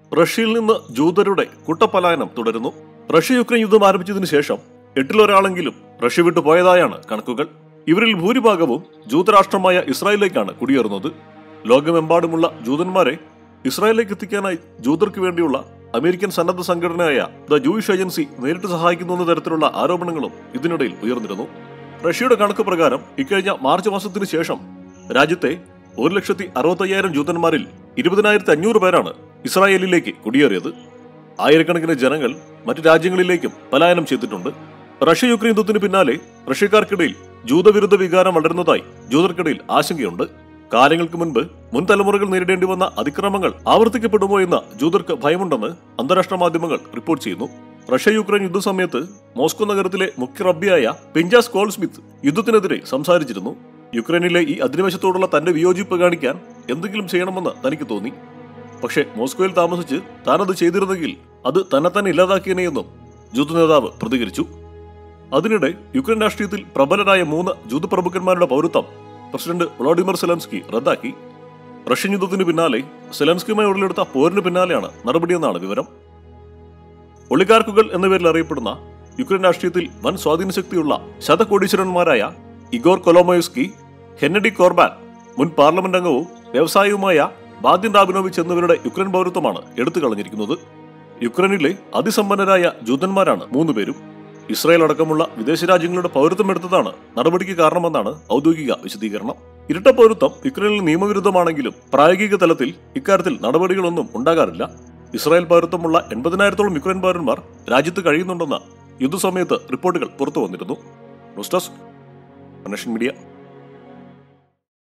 റഷ്യയിൽ നിന്ന് ജൂതരുടെ കുട്ടപലായനം തുടരുന്നു റഷ്യ യുക്രൈൻ യുദ്ധം ആരംഭിച്ചതിനു ശേഷം എട്ടിലൊരാളെങ്കിലും റഷ്യ വിട്ടു പോയതായാണ് കണക്കുകൾ ഇവരിൽ ഭൂരിഭാഗവും ജൂതരാഷ്ട്രമായ ഇസ്രായേലിലേക്കാണ് കുടിയേറുന്നത് ലോകമെമ്പാടുമുള്ള ജൂതന്മാരെ ഇസ്രായേലിലേക്ക് എത്തിക്കാനായി ജൂതർക്ക് വേണ്ടിയുള്ള അമേരിക്കൻ സന്നദ്ധ സംഘടനയായ ദ ജൂയിഷ് ഏജൻസി നേരിട്ട് സഹായിക്കുന്നു എന്ന തരത്തിലുള്ള ആരോപണങ്ങളും ഇതിനിടയിൽ ഉയർന്നിരുന്നു റഷ്യയുടെ കണക്ക് പ്രകാരം ഇക്കഴിഞ്ഞ മാർച്ച് മാസത്തിനു ശേഷം രാജ്യത്തെ ഒരു ലക്ഷത്തി അറുപത്തയ്യായിരം ജൂതന്മാരിൽ ഇരുപതിനായിരത്തി അഞ്ഞൂറ് പേരാണ് ഇസ്രായേലിലേക്ക് കുടിയേറിയത് ആയിരക്കണക്കിന് ജനങ്ങൾ മറ്റു രാജ്യങ്ങളിലേക്കും പലായനം ചെയ്തിട്ടുണ്ട് റഷ്യ യുക്രൈൻ യുദ്ധത്തിന് പിന്നാലെ റഷ്യക്കാർക്കിടയിൽ ജൂതവിരുദ്ധ വികാരം വളരുന്നതായി ജൂതർക്കിടയിൽ ആശങ്കയുണ്ട് കാലങ്ങൾക്ക് മുൻപ് മുൻ തലമുറകൾ നേരിടേണ്ടി വന്ന അതിക്രമങ്ങൾ ആവർത്തിക്കപ്പെടുമോ എന്ന ജൂതർക്ക് ഭയമുണ്ടെന്ന് അന്താരാഷ്ട്ര മാധ്യമങ്ങൾ റിപ്പോർട്ട് ചെയ്യുന്നു റഷ്യ യുക്രൈൻ യുദ്ധസമയത്ത് മോസ്കോ നഗരത്തിലെ മുഖ്യ റബ്ബിയായ പിഞ്ചാസ് കോൾ സ്മിത്ത് യുദ്ധത്തിനെതിരെ സംസാരിച്ചിരുന്നു യുക്രൈനിലെ ഈ അധിനിവേശത്തോടുള്ള തന്റെ വിയോജിപ്പ് കാണിക്കാൻ എന്തെങ്കിലും ചെയ്യണമെന്ന് തനിക്ക് തോന്നി പക്ഷേ മോസ്കോയിൽ താമസിച്ച് താനത് ചെയ്തിരുന്നെങ്കിൽ അത് തന്നെ തന്നെ ഇല്ലാതാക്കിയനെയെന്നും ജൂത നേതാവ് പ്രതികരിച്ചു അതിനിടെ യുക്രൈൻ രാഷ്ട്രീയത്തിൽ പ്രബലരായ മൂന്ന് ജൂത പ്രഭുക്കന്മാരുടെ പൗരത്വം പ്രസിഡന്റ് വ്ളാഡിമിർ സെലൻസ്കി റദ്ദാക്കി റഷ്യൻ യുദ്ധത്തിന് പിന്നാലെ സെലൻസ്കിയുമായി ഉടലെടുത്ത പോരിന് പിന്നാലെയാണ് നടപടിയെന്നാണ് വിവരം ഒളിഗാർക്കുകൾ എന്ന പേരിൽ അറിയപ്പെടുന്ന യുക്രൈൻ രാഷ്ട്രീയത്തിൽ വൻ സ്വാധീനശക്തിയുള്ള ശതകോടീശ്വരന്മാരായ ഇഗോർ കൊലോമോയസ്കി ഹെന്നഡി കോർബാൻ മുൻ പാർലമെന്റ് അംഗവും വ്യവസായിയുമായ ബാദ്യൻ റാബിനോവിച്ച് എന്നിവരുടെ യുക്രൈൻ പൗരത്വമാണ് എടുത്തു കളഞ്ഞിരിക്കുന്നത് യുക്രൈനിലെ അതിസമ്പന്നരായ ജൂതന്മാരാണ് മൂന്നുപേരും ഇസ്രായേൽ അടക്കമുള്ള വിദേശ രാജ്യങ്ങളുടെ പൗരത്വം എടുത്തതാണ് നടപടിക്ക് കാരണമെന്നാണ് ഔദ്യോഗിക വിശദീകരണം ഇരട്ട പൗരത്വം യുക്രൈനിൽ നിയമവിരുദ്ധമാണെങ്കിലും പ്രായോഗിക തലത്തിൽ ഇക്കാര്യത്തിൽ നടപടികളൊന്നും ഉണ്ടാകാറില്ല ഇസ്രായേൽ പൗരത്വമുള്ള എൺപതിനായിരത്തോളം യുക്രൈൻ പൗരന്മാർ രാജ്യത്ത് കഴിയുന്നുണ്ടെന്ന് യുദ്ധസമയത്ത് റിപ്പോർട്ടുകൾ പുറത്തു വന്നിരുന്നു ന്യൂസ് ഡെസ്ക് മീഡിയ